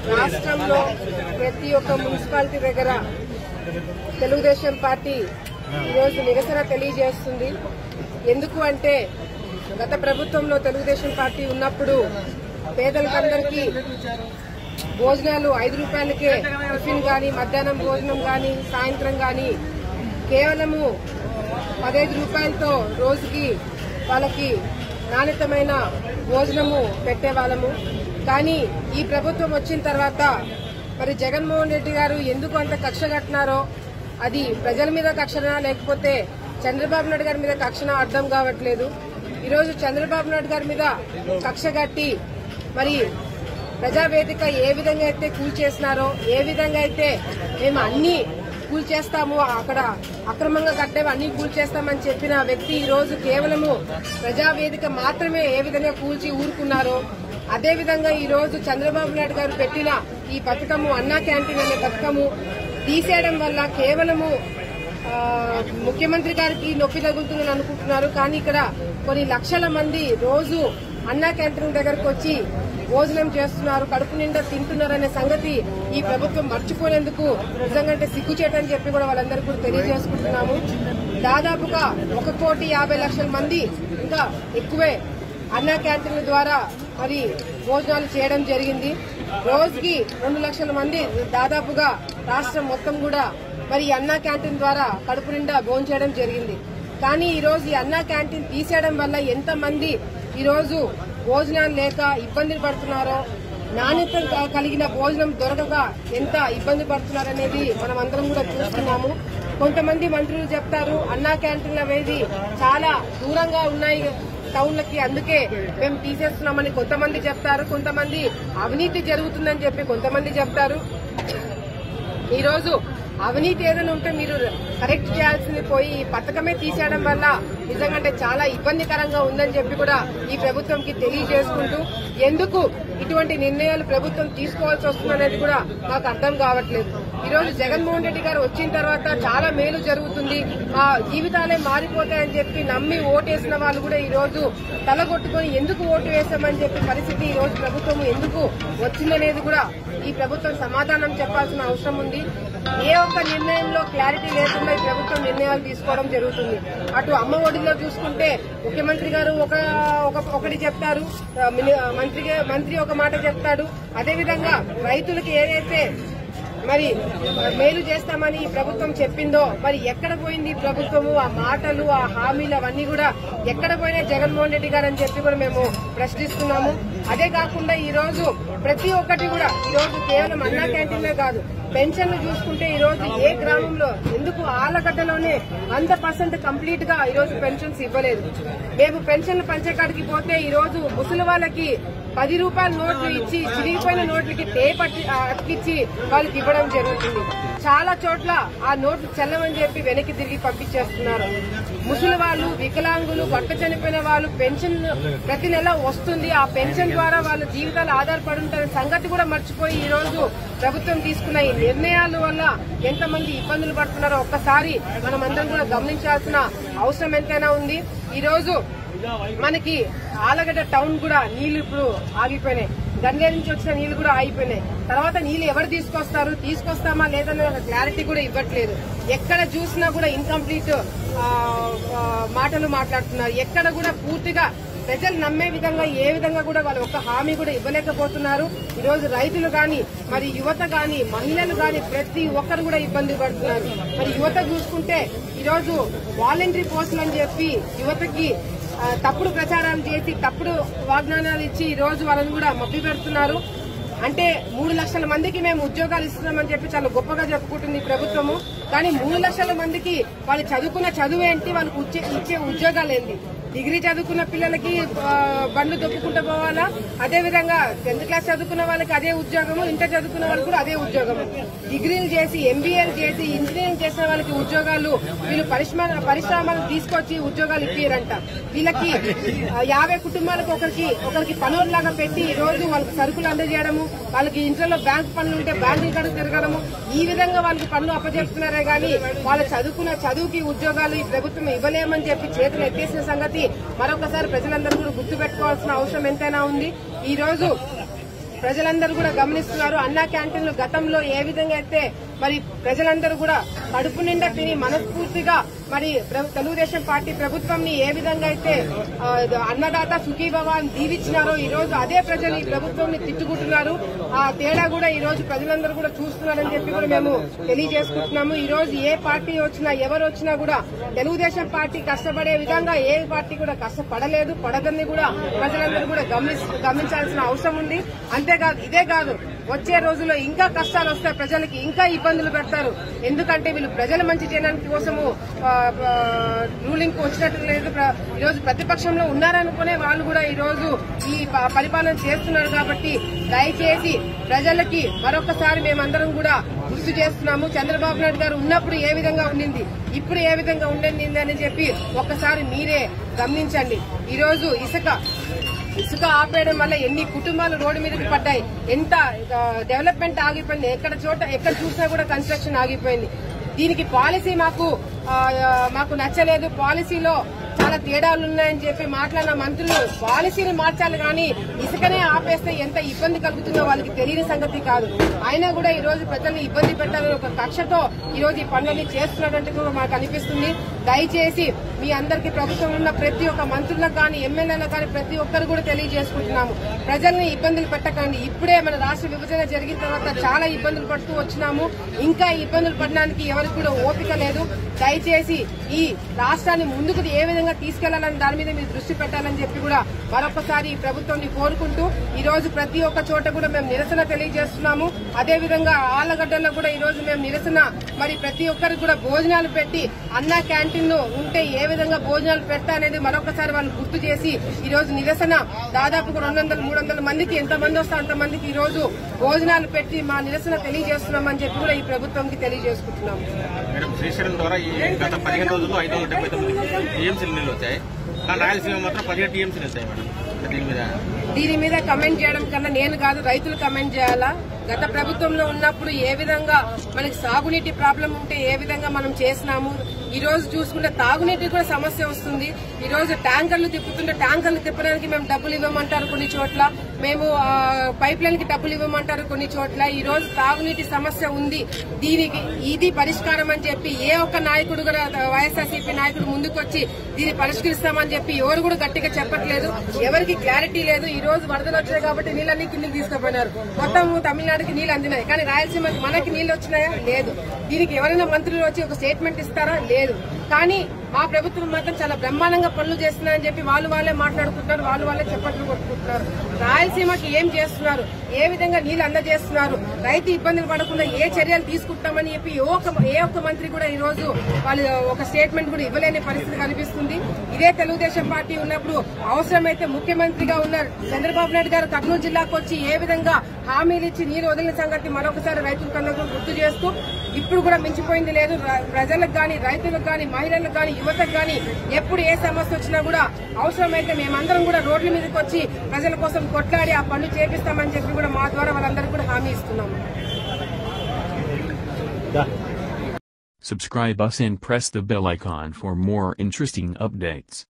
రాష్ట్రంలో ప్రతి ఒక్క మున్సిపాలిటీ దగ్గర తెలుగుదేశం పార్టీ ఈరోజు నిరసన తెలియజేస్తుంది ఎందుకు అంటే గత ప్రభుత్వంలో తెలుగుదేశం పార్టీ ఉన్నప్పుడు పేదలకందరికీ భోజనాలు ఐదు రూపాయలకే టిఫిన్ గాని మధ్యాహ్నం భోజనం గాని సాయంత్రం గాని కేవలము పదహైదు రూపాయలతో రోజుకి వాళ్ళకి నాణ్యతమైన భోజనము పెట్టేవాళ్ళము కానీ ఈ ప్రభుత్వం వచ్చిన తర్వాత మరి జగన్మోహన్ రెడ్డి గారు ఎందుకు అంత కక్ష కట్టినారో అది ప్రజల మీద కక్షనా లేకపోతే చంద్రబాబు నాయుడు గారి మీద కక్షన అర్థం కావట్లేదు ఈరోజు చంద్రబాబు నాయుడు గారి మీద కక్ష కట్టి మరి ప్రజావేదిక ఏ విధంగా అయితే కూల్చేసినారో ఏ విధంగా అయితే మేము అన్ని కూల్చేస్తాము అక్కడ అక్రమంగా కట్టేవి అన్ని కూల్చేస్తామని చెప్పిన వ్యక్తి ఈ రోజు కేవలము ప్రజావేదిక మాత్రమే ఏ విధంగా కూల్చి ఊరుకున్నారో అదే విధంగా ఈ రోజు చంద్రబాబు నాయుడు గారు పెట్టిన ఈ పథకము అన్నా క్యాంటీన్ అనే పథకము తీసేయడం వల్ల కేవలము ఆ, ముఖ్యమంత్రి గారికి నొప్పి తగులుతుందని అనుకుంటున్నారు కానీ ఇక్కడ కొన్ని లక్షల మంది రోజు అన్నా క్యాంటీన్ దగ్గరకు వచ్చి భోజనం చేస్తున్నారు కడుపు నిండా తింటున్నారనే సంగతి ఈ ప్రభుత్వం మర్చిపోయినందుకు నిజంగా అంటే సిగ్గుచేటని చెప్పి కూడా వాళ్ళందరికీ కూడా తెలియజేసుకుంటున్నాము దాదాపుగా ఒక కోటి యాభై లక్షల మంది ఇంకా ఎక్కువే అన్నా క్యాంటీన్ల ద్వారా మరి భోజనాలు చేయడం జరిగింది రోజుకి రెండు లక్షల మంది దాదాపుగా రాష్ట్రం మొత్తం కూడా మరి ఈ అన్నా క్యాంటీన్ ద్వారా కడుపు నిండా భోజనం చేయడం జరిగింది కానీ ఈ రోజు ఈ అన్నా క్యాంటీన్ తీసేయడం వల్ల ఎంత మంది ఈ రోజు భోజనాలు లేక ఇబ్బందులు పడుతున్నారో నాణ్యత క- కలిగిన భోజనం దొరకక ఎంత ఇబ్బంది పడుతున్నారనేది మనం అందరం కూడా చూస్తున్నాము కొంతమంది మంత్రులు చెప్తారు అన్నా క్యాంటీన్లు అనేది చాలా దూరంగా ఉన్నాయి టౌన్లకి అందుకే మేము తీసేస్తున్నామని కొంతమంది చెప్తారు కొంతమంది అవినీతి జరుగుతుందని చెప్పి కొంతమంది చెప్తారు ఈ రోజు అవినీతి ఏదైనా ఉంటే మీరు కరెక్ట్ చేయాల్సింది పోయి ఈ పథకమే తీసేయడం వల్ల నిజంగా అంటే చాలా ఇబ్బందికరంగా ఉందని చెప్పి కూడా ఈ ప్రభుత్వంకి తెలియజేసుకుంటూ ఎందుకు ఇటువంటి నిర్ణయాలు ప్రభుత్వం తీసుకోవాల్సి వస్తుందనేది కూడా నాకు అర్థం కావట్లేదు ఈ రోజు జగన్మోహన్ రెడ్డి గారు వచ్చిన తర్వాత చాలా మేలు జరుగుతుంది ఆ జీవితాలే మారిపోతాయని చెప్పి నమ్మి ఓటేసిన వాళ్ళు కూడా ఈ రోజు తలగొట్టుకొని ఎందుకు ఓటు వేశామని చెప్పి పరిస్థితి ఈ రోజు ప్రభుత్వం ఎందుకు వచ్చిందనేది కూడా ఈ ప్రభుత్వం సమాధానం చెప్పాల్సిన అవసరం ఉంది ఏ ఒక్క నిర్ణయంలో క్లారిటీ లేకుండా ఈ ప్రభుత్వం నిర్ణయాలు తీసుకోవడం జరుగుతుంది అటు అమ్మ ఒడిలో చూసుకుంటే ముఖ్యమంత్రి గారు ఒక ఒక- ఒకటి చెప్తారు ఆ, మిని- మంత్రి మంత్రి ఒక మాట చెప్తాడు అదేవిధంగా రైతులకు ఏదైతే మరి మేలు చేస్తామని ఈ ప్రభుత్వం చెప్పిందో మరి ఎక్కడ పోయింది ఈ ప్రభుత్వము ఆ మాటలు ఆ హామీలు అవన్నీ కూడా ఎక్కడ పోయినా జగన్మోహన్ రెడ్డి గారు అని చెప్పి కూడా మేము ప్రశ్నిస్తున్నాము అదే కాకుండా ఈ రోజు ప్రతి ఒక్కటి కూడా ఈ రోజు కేవలం అన్నా క్యాంటీన్లే కాదు పెన్షన్లు చూసుకుంటే ఈ రోజు ఏ గ్రామంలో ఎందుకు ఆలగడ్డలోనే వంద పర్సెంట్ కంప్లీట్ గా ఈ రోజు పెన్షన్స్ ఇవ్వలేదు మేము పెన్షన్లు పంచకాడికి పోతే ఈ రోజు ముసలి వాళ్ళకి పది రూపాయల నోట్లు ఇచ్చి చిరిగిపోయిన నోట్లకి టేప్ అట్టి- ఆ, అతికిచ్చి వాళ్ళకి ఇవ్వడం జరుగుతుంది చాలా చోట్ల ఆ నోట్లు చెల్లమని చెప్పి వెనక్కి తిరిగి పంపించేస్తున్నారు ముసలి వాళ్ళు వికలాంగులు భర్త చనిపోయిన వాళ్ళు పెన్షన్ ప్రతి నెల వస్తుంది ఆ పెన్షన్ ద్వారా వాళ్ళ జీవితాలు ఆధారపడి ఉంటారు సంగతి కూడా మర్చిపోయి ఈ రోజు ప్రభుత్వం తీసుకున్న ఈ నిర్ణయాల వల్ల ఎంతమంది ఇబ్బందులు పడుతున్నారో ఒక్కసారి మనం అందరం కూడా గమనించాల్సిన అవసరం ఎంతైనా ఉంది ఈ రోజు మనకి ఆలగడ్డ టౌన్ కూడా నీళ్లు ఇప్పుడు ఆగిపోయినాయి గంగేరు నుంచి వచ్చిన నీళ్లు కూడా ఆగిపోయినాయి తర్వాత నీళ్లు ఎవరు తీసుకొస్తారు తీసుకొస్తామా లేదనే ఒక క్లారిటీ కూడా ఇవ్వట్లేదు ఎక్కడ చూసినా కూడా ఇన్కంప్లీట్ మాటలు మాట్లాడుతున్నారు ఎక్కడ కూడా పూర్తిగా ప్రజలు నమ్మే విధంగా ఏ విధంగా కూడా వాళ్ళు ఒక్క హామీ కూడా ఇవ్వలేకపోతున్నారు ఈ రోజు రైతులు గాని మరి యువత గాని మహిళలు గాని ప్రతి ఒక్కరు కూడా ఇబ్బంది పడుతున్నారు మరి యువత చూసుకుంటే ఈ రోజు వాలంటరీ పోస్టులు అని చెప్పి యువతకి ఆ, తప్పుడు ప్రచారాలు చేసి తప్పుడు వాగ్దానాలు ఇచ్చి ఈ రోజు వాళ్ళని కూడా మభ్య పెడుతున్నారు అంటే మూడు లక్షల మందికి మేము ఉద్యోగాలు ఇస్తున్నామని చెప్పి చాలా గొప్పగా చెప్పుకుంటుంది ఈ ప్రభుత్వము కానీ మూడు లక్షల మందికి వాళ్ళు చదువుకున్న చదువు ఏంటి వాళ్ళకి ఇచ్చే ఇచ్చే ఉద్యోగాలు ఏంటి డిగ్రీ చదువుకున్న పిల్లలకి ఆ, బండ్లు దొక్కుకుంటూ పోవాలా అదే విధంగా టెన్త్ క్లాస్ చదువుకున్న వాళ్ళకి అదే ఉద్యోగము ఇంటర్ చదువుకున్న వాళ్ళకి కూడా అదే ఉద్యోగము డిగ్రీలు చేసి ఎంబీఏలు చేసి ఇంజనీరింగ్ చేసిన వాళ్ళకి ఉద్యోగాలు వీళ్ళు పరిశ్రమ పరిశ్రమలు తీసుకొచ్చి ఉద్యోగాలు ఇప్పారంట వీళ్ళకి ఆ, యాభై కుటుంబాలకు ఒకరికి ఒకరికి పనులాగా పెట్టి ఈ రోజు వాళ్ళకి సరుకులు అందజేయడము వాళ్ళకి ఇంట్లో బ్యాంక్ పనులు ఉంటే బ్యాంకుల కాడ తిరగడము ఈ విధంగా వాళ్ళకి పనులు అప్పచెప్తున్నారే గాని వాళ్ళు చదువుకున్న చదువుకి ఉద్యోగాలు ఈ ప్రభుత్వం ఇవ్వలేమని చెప్పి చేతులు ఎత్తేసిన సంగతి మరొకసారి ప్రజలందరూ కూడా గుర్తు పెట్టుకోవాల్సిన అవసరం ఎంతైనా ఉంది ఈ రోజు ప్రజలందరూ కూడా గమనిస్తున్నారు అన్నా క్యాంటీన్లు గతంలో ఏ విధంగా అయితే మరి ప్రజలందరూ కూడా కడుపు నిండా తిని మనస్ఫూర్తిగా మరి ప్ర- తెలుగుదేశం పార్టీ ప్రభుత్వంని ఏ విధంగా అయితే ఆ, అన్నదాత సుఖీభవ అని దీవిచ్చినారో ఈ రోజు అదే ప్రజలు ఈ ప్రభుత్వం తిట్టుకుంటున్నారు ఆ తేడా కూడా ఈ రోజు ప్రజలందరూ కూడా చూస్తున్నారని చెప్పి కూడా మేము తెలియజేసుకుంటున్నాము ఈ రోజు ఏ పార్టీ వచ్చినా ఎవరు వచ్చినా కూడా తెలుగుదేశం పార్టీ కష్టపడే విధంగా ఏ పార్టీ కూడా కష్టపడలేదు పడదని కూడా ప్రజలందరూ కూడా గమనిస్- గమనించాల్సిన అవసరం ఉంది అంతేకాదు ఇదే కాదు వచ్చే రోజుల్లో ఇంకా కష్టాలు వస్తాయి ప్రజలకి ఇంకా ఇబ్బందులు పెడతారు ఎందుకంటే వీళ్ళు ప్రజల మంచి చేయడానికి కోసము రూలింగ్ కు వచ్చినట్టు లేదు ప్ర- ఈ రోజు ప్రతిపక్షంలో ఉన్నారనుకునే వాళ్ళు కూడా ఈ రోజు ఈ ప- పరిపాలన చేస్తున్నారు కాబట్టి దయచేసి ప్రజలకి మరొకసారి మేమందరం కూడా గుర్తు చేస్తున్నాము చంద్రబాబు నాయుడు గారు ఉన్నప్పుడు ఏ విధంగా ఉండింది ఇప్పుడు ఏ విధంగా ఉండింది అని చెప్పి ఒక్కసారి మీరే గమనించండి ఈ రోజు ఇసుక ఇసుక ఆపేయడం వల్ల ఎన్ని కుటుంబాలు రోడ్డు మీదకి పడ్డాయి ఎంత ఆ, డెవలప్మెంట్ ఆగిపోయింది ఎక్కడ చోట ఎక్కడ చూసినా కూడా కన్స్ట్రక్షన్ ఆగిపోయింది దీనికి పాలసీ మాకు ఆ, ఆ, మాకు నచ్చలేదు పాలసీలో చాలా తేడాలు ఉన్నాయని చెప్పి మాట్లాడిన మంత్రులు పాలసీని మార్చాలి కానీ ఇసుకనే ఆపేస్తే ఎంత ఇబ్బంది కలుగుతుందో వాళ్ళకి తెలియని సంగతి కాదు అయినా కూడా ఈ రోజు ప్రజల్ని ఇబ్బంది పెట్టాలని ఒక కక్షతో ఈ రోజు ఈ పనులన్నీ చేస్తున్నట్టు కూడా మాకు అనిపిస్తుంది దయచేసి మీ అందరికీ ప్రభుత్వం ఉన్న ప్రతి ఒక్క మంత్రులకు కానీ ఎమ్మెల్యేలకు కానీ ప్రతి ఒక్కరు కూడా తెలియజేసుకుంటున్నాము ప్రజల్ని ఇబ్బందులు పెట్టకండి ఇప్పుడే మన రాష్ట్ర విభజన జరిగిన తర్వాత చాలా ఇబ్బందులు పడుతూ వచ్చినాము ఇంకా ఈ ఇబ్బందులు పడడానికి ఎవరికి కూడా ఓపిక లేదు దయచేసి ఈ రాష్ట్రాన్ని ముందుకు ఏ విధంగా తీసుకెళ్లాలని దాని మీద మీరు దృష్టి పెట్టాలని చెప్పి కూడా మరొకసారి ఈ ప్రభుత్వాన్ని కోరుకుంటూ ఈ రోజు ప్రతి ఒక్క చోట కూడా మేము నిరసన తెలియజేస్తున్నాము అదే విధంగా ఆళ్లగడ్డల్లో కూడా ఈ రోజు మేము నిరసన మరి ప్రతి ఒక్కరికి కూడా భోజనాలు పెట్టి అన్న క్యాంటీన్ ఉంటే ఏ విధంగా భోజనాలు పెడతా అనేది మరొకసారి వాళ్ళు గుర్తు చేసి ఈ రోజు నిరసన దాదాపు రెండు వందల మూడు వందల మందికి ఎంత మంది వస్తే అంత మందికి ఈ రోజు భోజనాలు పెట్టి మా నిరసన తెలియజేస్తున్నామని చెప్పి కూడా ఈ ప్రభుత్వంకి తెలియజేసుకుంటున్నాము మేడం శ్రీశైలం ద్వారా ఈ గత పదిహేను రోజుల్లో ఐదు వందల డెబ్బై తొమ్మిది టీఎంసీలు నీళ్ళు వచ్చాయి కానీ రాయలసీమ మాత్రం పదిహేడు టీఎంసీలు వచ్చాయి మేడం అంటే దీని మీద దీని మీద కమెంట్ చేయడం కన్నా నేను కాదు రైతులు కమెంట్ చేయాలా గత ప్రభుత్వంలో ఉన్నప్పుడు ఏ విధంగా మనకి సాగునీటి ప్రాబ్లం ఉంటే ఏ విధంగా మనం చేసినాము ఈ రోజు చూసుకుంటే తాగునీటి కూడా సమస్య వస్తుంది ఈ రోజు ట్యాంకర్లు తిప్పుతుంటే ట్యాంకర్లు తిప్పడానికి మేము డబ్బులు ఇవ్వమంటారు కొన్ని చోట్ల మేము ఆ, పైప్ లైన్ కి డబ్బులు ఇవ్వమంటారు కొన్ని చోట్ల ఈ రోజు తాగునీటి సమస్య ఉంది దీనికి ఇది పరిష్కారం అని చెప్పి ఏ ఒక్క నాయకుడు కూడా వైఎస్ఆర్సీపీ నాయకుడు ముందుకొచ్చి దీన్ని పరిష్కరిస్తామని చెప్పి ఎవరు కూడా గట్టిగా చెప్పట్లేదు ఎవరికి క్లారిటీ లేదు ఈ రోజు వరదలు వచ్చాయి కాబట్టి నీళ్ళన్నీ కిందికి తీసుకుపోయినారు మొత్తం తమిళనాడుకి నీళ్లు అందినాయి కానీ రాయలసీమకి మనకి నీళ్లు వచ్చినాయా లేదు దీనికి ఎవరైనా మంత్రులు వచ్చి ఒక స్టేట్మెంట్ ఇస్తారా లేదు కానీ మా ప్రభుత్వం మాత్రం చాలా బ్రహ్మాండంగా పనులు చేస్తున్నారని చెప్పి వాళ్ళు వాళ్ళే మాట్లాడుకుంటున్నారు వాళ్ళు వాళ్ళే చెప్పట్లు కొట్టుకుంటున్నారు రాయలసీమకి ఏం చేస్తున్నారు ఏ విధంగా నీళ్లు అందజేస్తున్నారు రైతు ఇబ్బందులు పడకుండా ఏ చర్యలు తీసుకుంటామని చెప్పి ఏ ఒక్క ఏ ఒక్క మంత్రి కూడా ఈ రోజు వాళ్ళు ఒక స్టేట్మెంట్ కూడా ఇవ్వలేని పరిస్థితి కనిపిస్తుంది ఇదే తెలుగుదేశం పార్టీ ఉన్నప్పుడు అవసరమైతే ముఖ్యమంత్రిగా ఉన్న చంద్రబాబు నాయుడు గారు కర్నూలు జిల్లాకు వచ్చి ఏ విధంగా హామీలు ఇచ్చి నీరు వదిలిన సంగతి మరొకసారి రైతులకందరూ గుర్తు చేస్తూ ఇప్పుడు కూడా మించిపోయింది లేదు ర- ప్రజలకు గాని రైతులకు గాని మహిళలకు గాని యువతకు గాని ఎప్పుడు ఏ సమస్య వచ్చినా కూడా అవసరమైతే మేమందరం కూడా రోడ్ల మీదకి వచ్చి ప్రజల కోసం కొట్లాడి ఆ పనులు చేపిస్తామని చెప్పి కూడా మా ద్వారా వాళ్ళందరికీ కూడా హామీ ఇస్తున్నాము Subscribe us and press the bell icon for more interesting updates.